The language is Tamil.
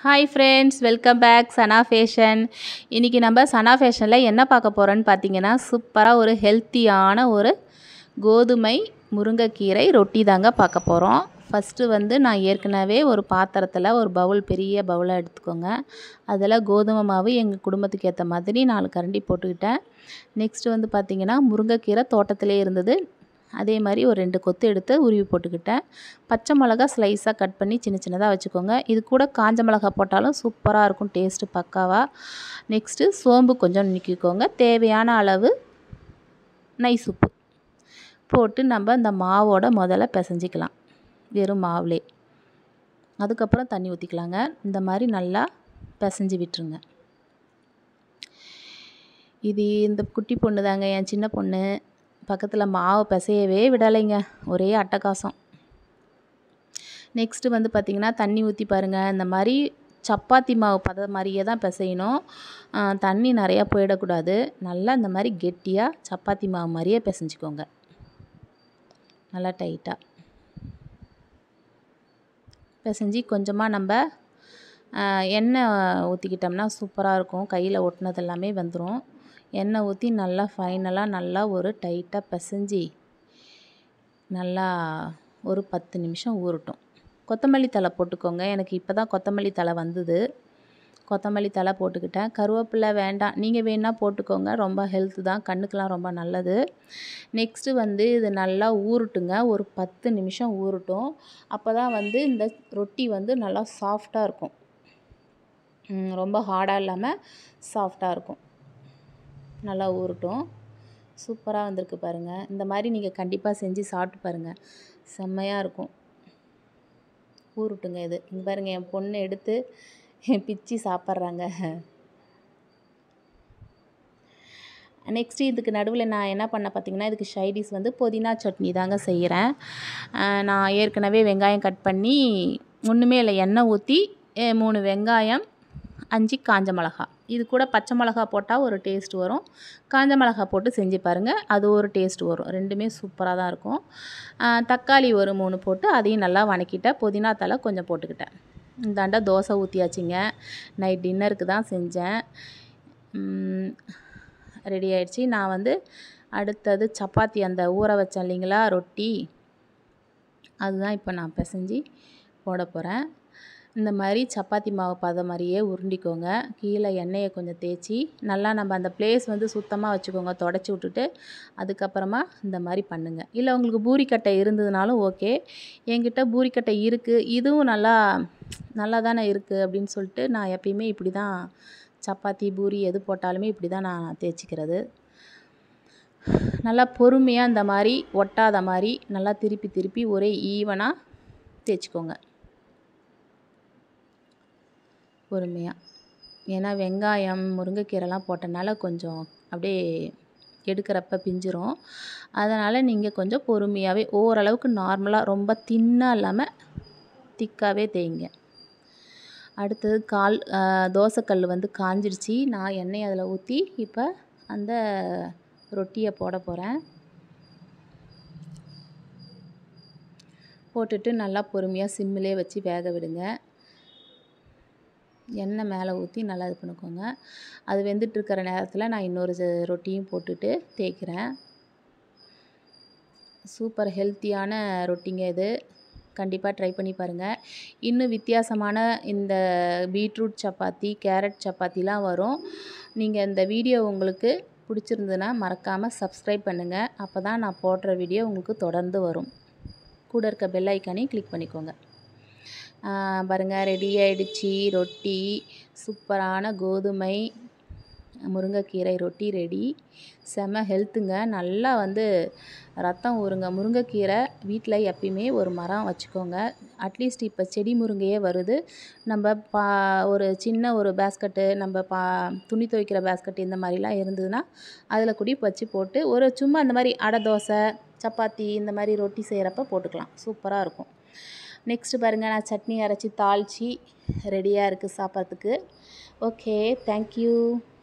hi friends welcome back Sana fashion இன்றைக்கி நம்ம சனா ஃபேஷனில் என்ன பார்க்க போகிறோன்னு பார்த்தீங்கன்னா சூப்பராக ஒரு ஹெல்த்தியான ஒரு கோதுமை முருங்கைக்கீரை ரொட்டி தாங்க பார்க்க போகிறோம் ஃபஸ்ட்டு வந்து நான் ஏற்கனவே ஒரு பாத்திரத்தில் ஒரு பவுல் பெரிய பவுலாக எடுத்துக்கோங்க அதில் கோதுமை மாவு எங்கள் குடும்பத்துக்கு ஏற்ற மாதிரி நாலு கரண்டி போட்டுக்கிட்டேன் நெக்ஸ்ட்டு வந்து பார்த்திங்கன்னா முருங்கைக்கீரை தோட்டத்திலே இருந்தது அதே மாதிரி ஒரு ரெண்டு கொத்து எடுத்து உருவி போட்டுக்கிட்டேன் பச்சை மிளகா ஸ்லைஸாக கட் பண்ணி சின்ன சின்னதாக வச்சுக்கோங்க இது கூட காஞ்ச மிளகா போட்டாலும் சூப்பராக இருக்கும் டேஸ்ட்டு பக்காவாக நெக்ஸ்ட்டு சோம்பு கொஞ்சம் நிற்கிக்கோங்க தேவையான அளவு நைஸ் உப்பு போட்டு நம்ம இந்த மாவோட முதல்ல பிசைஞ்சிக்கலாம் வெறும் மாவுலே அதுக்கப்புறம் தண்ணி ஊற்றிக்கலாங்க இந்த மாதிரி நல்லா பிசைஞ்சு விட்டுருங்க இது இந்த குட்டி பொண்ணு தாங்க என் சின்ன பொண்ணு பக்கத்தில் மாவு பிசையவே விடலைங்க ஒரே அட்டகாசம் நெக்ஸ்ட்டு வந்து பார்த்திங்கன்னா தண்ணி ஊற்றி பாருங்கள் இந்த மாதிரி சப்பாத்தி மாவு பத மாதிரியே தான் பிசையணும் தண்ணி நிறையா போயிடக்கூடாது நல்லா இந்த மாதிரி கெட்டியாக சப்பாத்தி மாவு மாதிரியே பிசைஞ்சிக்கோங்க நல்லா டைட்டாக பிசைஞ்சு கொஞ்சமாக நம்ம எண்ணெய் ஊற்றிக்கிட்டோம்னா சூப்பராக இருக்கும் கையில் ஒட்டினது எல்லாமே வந்துடும் எண்ணெய் ஊற்றி நல்லா ஃபைனலாக நல்லா ஒரு டைட்டாக பிசைஞ்சி நல்லா ஒரு பத்து நிமிஷம் ஊறட்டும் கொத்தமல்லி தழை போட்டுக்கோங்க எனக்கு இப்போ தான் கொத்தமல்லி தழை வந்தது கொத்தமல்லி தழை போட்டுக்கிட்டேன் கருவேப்பிலை வேண்டாம் நீங்கள் வேணால் போட்டுக்கோங்க ரொம்ப ஹெல்த்து தான் கண்ணுக்கெலாம் ரொம்ப நல்லது நெக்ஸ்ட்டு வந்து இது நல்லா ஊறட்டுங்க ஒரு பத்து நிமிஷம் ஊறட்டும் அப்போ தான் வந்து இந்த ரொட்டி வந்து நல்லா சாஃப்டாக இருக்கும் ரொம்ப ஹார்டாக இல்லாமல் சாஃப்டாக இருக்கும் நல்லா ஊறட்டும் சூப்பராக வந்திருக்கு பாருங்கள் இந்த மாதிரி நீங்கள் கண்டிப்பாக செஞ்சு சாப்பிட்டு பாருங்கள் செம்மையாக இருக்கும் ஊறட்டுங்க இது இங்கே பாருங்கள் என் பொண்ணு எடுத்து பிச்சு சாப்பிட்றாங்க நெக்ஸ்ட்டு இதுக்கு நடுவில் நான் என்ன பண்ண பார்த்தீங்கன்னா இதுக்கு ஷைடிஸ் வந்து புதினா சட்னி தாங்க செய்கிறேன் நான் ஏற்கனவே வெங்காயம் கட் பண்ணி ஒன்றுமே இல்லை எண்ணெய் ஊற்றி மூணு வெங்காயம் அஞ்சு காஞ்ச மிளகா இது கூட பச்சை மிளகா போட்டால் ஒரு டேஸ்ட் வரும் காஞ்ச மிளகா போட்டு செஞ்சு பாருங்கள் அது ஒரு டேஸ்ட் வரும் ரெண்டுமே சூப்பராக தான் இருக்கும் தக்காளி ஒரு மூணு போட்டு அதையும் நல்லா வணக்கிட்டேன் புதினா தலை கொஞ்சம் போட்டுக்கிட்டேன் இந்தாண்டா தோசை ஊற்றியாச்சுங்க நைட் டின்னருக்கு தான் செஞ்சேன் ரெடி ஆயிடுச்சு நான் வந்து அடுத்தது சப்பாத்தி அந்த ஊற வச்சேன் இல்லைங்களா ரொட்டி அதுதான் இப்போ நான் பிசைஞ்சு போட போகிறேன் இந்த மாதிரி சப்பாத்தி மாவு பதம் மாதிரியே உருண்டிக்கோங்க கீழே எண்ணெயை கொஞ்சம் தேய்ச்சி நல்லா நம்ம அந்த பிளேஸ் வந்து சுத்தமாக வச்சுக்கோங்க தொடச்சி விட்டுட்டு அதுக்கப்புறமா இந்த மாதிரி பண்ணுங்கள் இல்லை உங்களுக்கு பூரிக்கட்டை இருந்ததுனாலும் ஓகே என்கிட்ட பூரிக்கட்டை இருக்குது இதுவும் நல்லா நல்லா தானே இருக்குது அப்படின்னு சொல்லிட்டு நான் எப்பயுமே இப்படி தான் சப்பாத்தி பூரி எது போட்டாலுமே இப்படி தான் நான் தேய்ச்சிக்கிறது நல்லா பொறுமையாக இந்த மாதிரி ஒட்டாத மாதிரி நல்லா திருப்பி திருப்பி ஒரே ஈவனாக தேய்ச்சிக்கோங்க பொறுமையாக ஏன்னா வெங்காயம் முருங்கைக்கீரைலாம் போட்டனால கொஞ்சம் அப்படியே எடுக்கிறப்ப பிஞ்சிரும் அதனால் நீங்கள் கொஞ்சம் பொறுமையாகவே ஓரளவுக்கு நார்மலாக ரொம்ப தின்னாக இல்லாமல் திக்காகவே தேய்ங்க அடுத்தது கால் தோசைக்கல் வந்து காஞ்சிடுச்சு நான் எண்ணெய் அதில் ஊற்றி இப்போ அந்த ரொட்டியை போட போகிறேன் போட்டுட்டு நல்லா பொறுமையாக சிம்மிலே வச்சு வேக விடுங்க எண்ணெய் மேலே ஊற்றி நல்லா இது பண்ணிக்கோங்க அது வெந்துட்டுருக்கிற நேரத்தில் நான் இன்னொரு ரொட்டியும் போட்டுட்டு தேய்க்கிறேன் சூப்பர் ஹெல்த்தியான ரொட்டிங்க இது கண்டிப்பாக ட்ரை பண்ணி பாருங்கள் இன்னும் வித்தியாசமான இந்த பீட்ரூட் சப்பாத்தி கேரட் சப்பாத்திலாம் வரும் நீங்கள் இந்த வீடியோ உங்களுக்கு பிடிச்சிருந்ததுன்னா மறக்காமல் சப்ஸ்கிரைப் பண்ணுங்கள் அப்போ தான் நான் போடுற வீடியோ உங்களுக்கு தொடர்ந்து வரும் கூட இருக்க பெல் ஐக்கானையும் கிளிக் பண்ணிக்கோங்க பாருங்கள் ரெடி ஆகிடுச்சி ரொட்டி சூப்பரான கோதுமை முருங்கைக்கீரை ரொட்டி ரெடி செம ஹெல்த்துங்க நல்லா வந்து ரத்தம் ஊறுங்க முருங்கைக்கீரை வீட்டில் எப்பயுமே ஒரு மரம் வச்சுக்கோங்க அட்லீஸ்ட் இப்போ செடி முருங்கையே வருது நம்ம பா ஒரு சின்ன ஒரு பேஸ்கட்டு நம்ம பா துணி துவைக்கிற பேஸ்கட் இந்த மாதிரிலாம் இருந்ததுன்னா அதில் கூடி வச்சு போட்டு ஒரு சும்மா இந்த மாதிரி அடை தோசை சப்பாத்தி இந்த மாதிரி ரொட்டி செய்கிறப்ப போட்டுக்கலாம் சூப்பராக இருக்கும் நெக்ஸ்ட்டு பாருங்கள் நான் சட்னி அரைச்சி தாளித்து ரெடியாக இருக்குது சாப்பிட்றதுக்கு ஓகே தேங்க்யூ